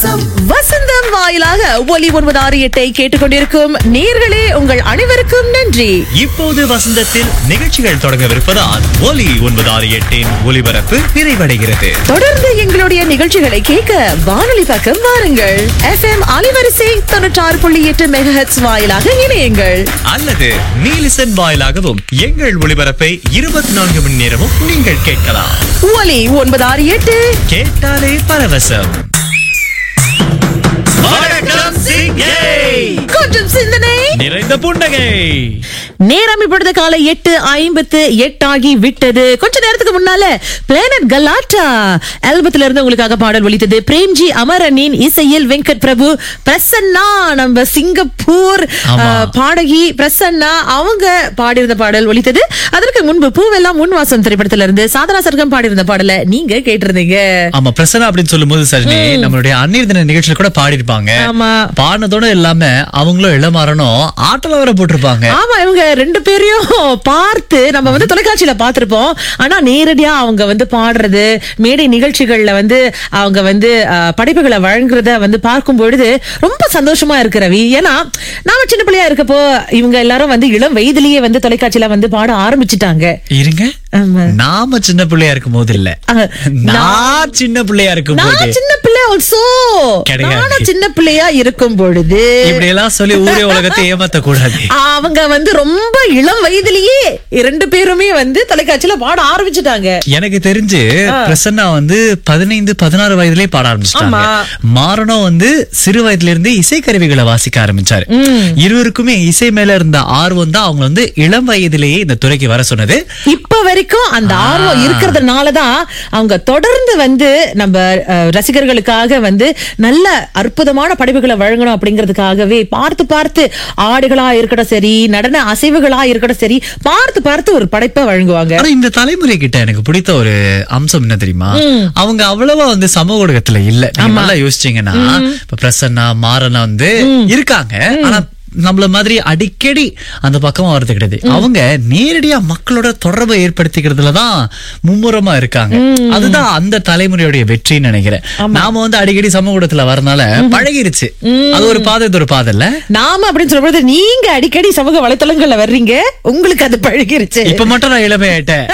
வசந்தம் வாயிலாக ஒலி ஒன்பது ஆறு எட்டை கேட்டுக்கொண்டிருக்கும் நேர்களே உங்கள் அனைவருக்கும் நன்றி இப்போது வசந்தத்தில் நிகழ்ச்சிகள் தொடங்கவிருப்பதால் ஒலி ஒன்பது ஆறு எட்டின் ஒலிபரப்பு நிறைவடைகிறது தொடர்ந்து எங்களுடைய நிகழ்ச்சிகளை கேட்க வானொலி பக்கம் வாருங்கள் எஃப்எம் அலைவரிசை தொண்ணூற்றாறு புள்ளி எட்டு மெகஹெட்ஸ் வாயிலாக இணையுங்கள் அல்லது நீலிசன் வாயிலாகவும் எங்கள் ஒளிபரப்பை இருபத்தி நான்கு மணி நேரமும் நீங்கள் கேட்கலாம் ஒலி ஒன்பது ஆறு எட்டு கேட்டாலே பரவசம் வணக்கம் சிங்கை கொஞ்சம் சிந்தனை நிறைந்த புன்னகை நேரம் இப்பொழுது காலை எட்டு ஐம்பத்து எட்டாகி விட்டது கொஞ்ச நேரத்துக்கு முன்னால பிளானட் கலாட்டா ஆல்பத்துல இருந்து உங்களுக்காக பாடல் ஒலித்தது பிரேம்ஜி அமரனின் இசையில் வெங்கட் பிரபு பிரசன்னா நம்ம சிங்கப்பூர் ஆமா. அஹ், பாடகி பிரசன்னா அவங்க பாடியிருந்த பாடல் ஒலித்தது அதற்கு முன்பு பூவெல்லாம் முன் வாசம் திரைப்படத்துல இருந்து சாதனா சர்க்கம் பாடியிருந்த பாடலை நீங்க கேட்டிருந்தீங்க ஆமா பிரசன்னா அப்படின்னு சொல்லும் போது சரி நம்மளுடைய அந்நீர் தின நிகழ்ச்சியில கூட பாடிருப்பாங்க ஆமா. பாடினதோட இல்லாம அவங்களும் இளமாறனும் ஆட்டோல வர போட்டிருப்பாங்க ஆமா இவங்க ரெண்டு பேரையும் பார்த்து நம்ம வந்து தொலைக்காட்சியில பார்த்திருப்போம் ஆனா நேரடியா அவங்க வந்து பாடுறது மேடை நிகழ்ச்சிகள்ல வந்து அவங்க வந்து அஹ், படைப்புகளை வழங்குறத வந்து பார்க்கும் பொழுது ரொம்ப சந்தோஷமா இருக்கு ரவி ஏன்னா நாம சின்ன பிள்ளையா இருக்கப்போ இவங்க எல்லாரும் வந்து இளம் வயதிலேயே வந்து தொலைக்காட்சியில வந்து பாட ஆரம்பிச்சுட்டாங்க இருங்க ஆமா. நாம சின்ன பிள்ளையா இருக்கும் போது இல்ல அஹ், நான் சின்ன பிள்ளையா இருக்கும் போது நான் சின்ன பிள்ளை ஆல்சோ கிடையாது. நானும் சின்ன பிள்ளையா இருக்கும் பொழுது இப்படி எல்லாம் சொல்லி ஊரே உலகத்தை ஏமாத்த கூடாது அவங்க வந்து ரொம்ப இளம் வயதிலேயே இரண்டு பேருமே வந்து தொலைக்காட்சியில பாட ஆரம்பிச்சுட்டாங்க எனக்கு தெரிஞ்சு பிரசன்னா வந்து பதினைந்து பதினாறு வயதிலே பாட ஆரம்பிச்சிட்டாங்க ஆமா. மாறனும் வந்து சிறு வயதுல இருந்து இசைக்கருவிகளை வாசிக்க ஆரம்பிச்சாரு இருவருக்குமே இசை மேல இருந்த ஆர்வம் தான் அவங்க வந்து இளம் வயதிலேயே இந்த துறைக்கு வர சொன்னது இப்ப வரைக்கும் அந்த ஆர்வம் இருக்கிறதுனாலதான் அவங்க தொடர்ந்து வந்து நம்ம அஹ், ரசிகர்களுக்காக வந்து நல்ல அற்புதமான படைப்புகளை வழங்கணும் அப்படிங்கிறதுக்காகவே பார்த்து பார்த்து ஆடுகளா இருக்கட்டும் சரி நடன அசைவுகளா இருக்கட்டும் சரி பார்த்து பார்த்து ஒரு படைப்பை வழங்குவாங்க ஆனா இந்த தலைமுறை கிட்ட எனக்கு பிடித்த ஒரு அம்சம் என்ன தெரியுமா அவங்க அவ்வளவா வந்து சமூக ஊடகத்துல இல்ல நீங்க நல்லா யோசிச்சீங்கன்னா இப்ப பிரசன்னா மாறனா வந்து இருக்காங்க ஆனா நம்மள மாதிரி அடிக்கடி அந்த பக்கமா வர்றது கிடையாது அவங்க நேரடியா மக்களோட தொடர்பை ஏற்படுத்திக்கிறதுலதான் மும்முரமா இருக்காங்க அதுதான் அந்த தலைமுறையுடைய வெற்றின்னு நினைக்கிறேன் நாம வந்து அடிக்கடி சமூக ஊடகத்துல வரனால பழகிருச்சு அது ஒரு பாதை இது ஒரு பாதை இல்ல நாம அப்படின்னு சொல்லும்போது நீங்க அடிக்கடி சமூக வலைத்தளங்கள்ல வர்றீங்க உங்களுக்கு அது பழகிருச்சு இப்ப மட்டும் நான் இளமையாயிட்டேன்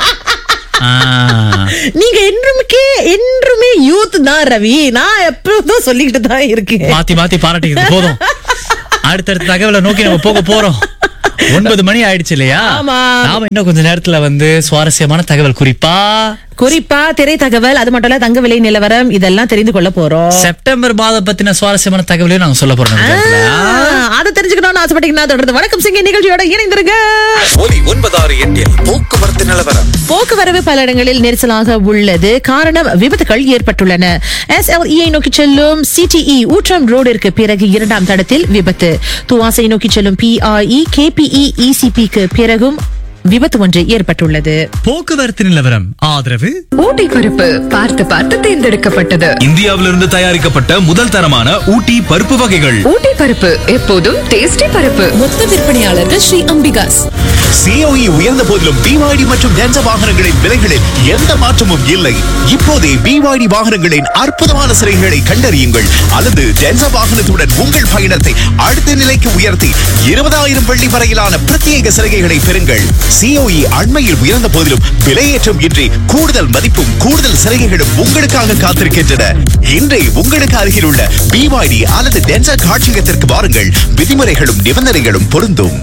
ஆ. நீங்க என்றுமே என்றுமே யூத் தான் ரவி நான் எப்போதும் சொல்லிக்கிட்டு தான் இருக்கேன் மாத்தி மாத்தி பாராட்டிக்கிறது போதும் அடுத்தடுத்த தகவலை நோக்கி நம்ம போக போறோம் ஒன்பது மணி ஆயிடுச்சு இல்லையா ஆமா. நாம இன்னும் கொஞ்ச நேரத்துல வந்து சுவாரஸ்யமான தகவல் குறிப்பா குறிப்பா திரை தகவல் அது மட்டும் இல்ல தங்க விலை நிலவரம் இதெல்லாம் தெரிந்து கொள்ள போறோம் செப்டம்பர் மாதம் பத்தின சுவாரஸ்யமான தகவலையும் நாங்க சொல்ல போறோம் இந்த நேரத்துல. ஆ, அதை தெரிஞ்சுக்கணும்னு ஆசைப்பட்டீங்கன்னா தொடர்ந்து வணக்கம் சிங்க நிகழ்ச்சியோட இணைந்திருங்க ஒலி ஒன்பதாறு எட்டில் போக்குவரத்து நிலவரம் போக்குவரவு பல இடங்களில் நெரிசலாக உள்ளது காரணம் விபத்துகள் ஏற்பட்டுள்ளன எஸ்எல்இஐ நோக்கி செல்லும் சிடிஇ ஊற்றம் ரோடிற்கு பிறகு இரண்டாம் தடத்தில் விபத்து துவாசை நோக்கி செல்லும் பிஆர்இ கேபிஇ இசிபிக்கு பிறகும் விபத்து ஒன்று ஏற்பட்டுள்ளது போக்குவரத்து நிலவரம் ஆதரவு ஊட்டி பருப்பு பார்த்து பார்த்து தேர்ந்தெடுக்கப்பட்டது இந்தியாவிலிருந்து தயாரிக்கப்பட்ட முதல் தரமான ஊட்டி பருப்பு வகைகள் ஊட்டி பருப்பு எப்போதும் டேஸ்டி பருப்பு மொத்த விற்பனையாளர்கள் ஸ்ரீ அம்பிகாஸ் சிஓஇ உயர்ந்த போதிலும் பிவாய்டி மற்றும் டென்சா வாகனங்களின் விலைகளில் எந்த மாற்றமும் இல்லை இப்போதே பிவாய்டி வாகனங்களின் அற்புதமான சிறைகளை கண்டறியுங்கள் அல்லது டென்சா வாகனத்துடன் உங்கள் பயணத்தை அடுத்த நிலைக்கு உயர்த்தி இருபதாயிரம் வெள்ளி வரையிலான பிரத்யேக சலுகைகளை பெறுங்கள் சிஓஇ அண்மையில் உயர்ந்த போதிலும் விலையேற்றம் இன்றி கூடுதல் மதிப்பும் கூடுதல் சலுகைகளும் உங்களுக்காக காத்திருக்கின்றன இன்றே உங்களுக்கு அருகில் உள்ள பிவாய்டி அல்லது டென்சா காட்சியகத்திற்கு வாருங்கள் விதிமுறைகளும் நிபந்தனைகளும் பொருந்தும்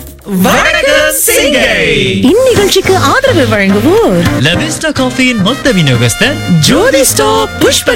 வணக்கம் சிங்கை இந்நிகழ்ச்சிக்கு ஆதரவு வழங்குவோர் லவிஸ்டா காஃபியின் மொத்த விநியோகஸ்தர் ஜோதி ஸ்டாப் புஷ்ப